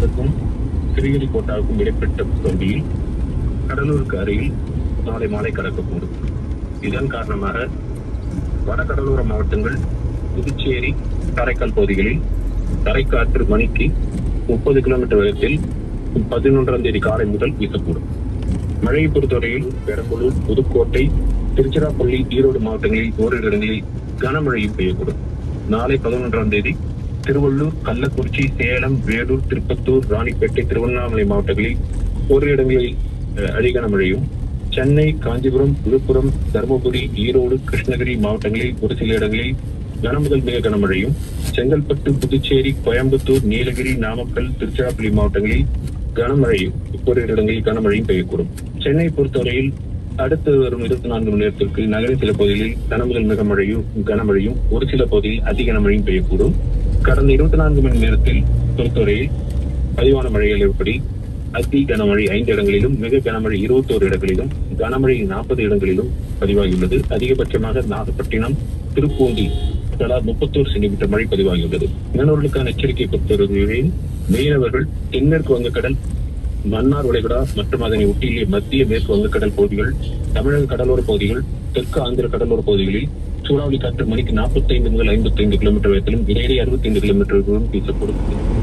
தமிழ்நாடுக்கும் சிறுகிரிக்கோட்டாவுக்கும் இடைப்பட்ட பகுதியில் கடலூருக்கு அருகில் நாளை மாலை கடக்கக்கூடும் இதன் காரணமாக வடகடலோர மாவட்டங்கள் புதுச்சேரி காரைக்கால் பகுதிகளில் தரைக்காற்று மணிக்கு முப்பது கிலோமீட்டர் வேகத்தில் பதினொன்றாம் தேதி காலை முதல் வீசக்கூடும் மழையை பொறுத்தவரையில் பெரம்பலூர் புதுக்கோட்டை திருச்சிராப்பள்ளி ஈரோடு மாவட்டங்களில் ஓரிரு இடங்களில் கனமழையும் பெய்யக்கூடும் நாளை பதினொன்றாம் தேதி திருவள்ளூர் கள்ளக்குறிச்சி சேலம் வேலூர் திருப்பத்தூர் ராணிப்பேட்டை திருவண்ணாமலை மாவட்டங்களில் ஓரிரு இடங்களில் அஹ், அதி கனமழையும் சென்னை காஞ்சிபுரம் விழுப்புரம் தருமபுரி ஈரோடு கிருஷ்ணகிரி மாவட்டங்களில் ஒரு சில இடங்களில் கனமுதல் மிக கனமழையும் செங்கல்பட்டு புதுச்சேரி கோயம்புத்தூர் நீலகிரி நாமக்கல் திருச்சிராப்பள்ளி மாவட்டங்களில் கனமழையும் ஓரிரு இடங்களில் கனமழையும் பெய்யக்கூடும் சென்னை பொறுத்தவரையில் அடுத்து வரும் இருபத்தி நான்கு மணி நேரத்திற்கு நகரின் சில பகுதிகளில் கனமுதல் மிக மழையும் கனமழையும் ஒரு சில பகுதியில் அதி கனமழையும் பெய்யக்கூடும் கடந்த இருபத்தி நான்கு மணி நேரத்தில் பொறுத்தவரையில் பதிவான மழைகள் எப்படி அதி கனமழை ஐந்து இடங்களிலும் மிக கனமழை இருபத்தோரு இடங்களிலும் கனமழை நாற்பது இடங்களிலும் பதிவாகியுள்ளது அதிகபட்சமாக நாகப்பட்டினம் திருப்பூண்டி தலா முப்பத்தோரு சென்டிமீட்டர் மழை பதிவாகியுள்ளது மீனவர்களுக்கான எச்சரிக்கை பொறுத்தவரையில் மீனவர்கள் தென்மேற்கு வங்கக்கடல் மன்னார் வளைகுடா மற்றும் அதனை ஒட்டிய மத்திய மேற்கு வங்கக்கடல் பகுதிகள் தமிழக கடலோர பகுதிகள் தெற்கு ஆந்திர கடலோர பகுதிகளில் சூறாவளி காற்று மணிக்கு 45 முதல் 55 கிலோமீட்டர் வேகத்திலும் இடையிடையே 65 கிலோமீட்டர் வீசக்கூடும்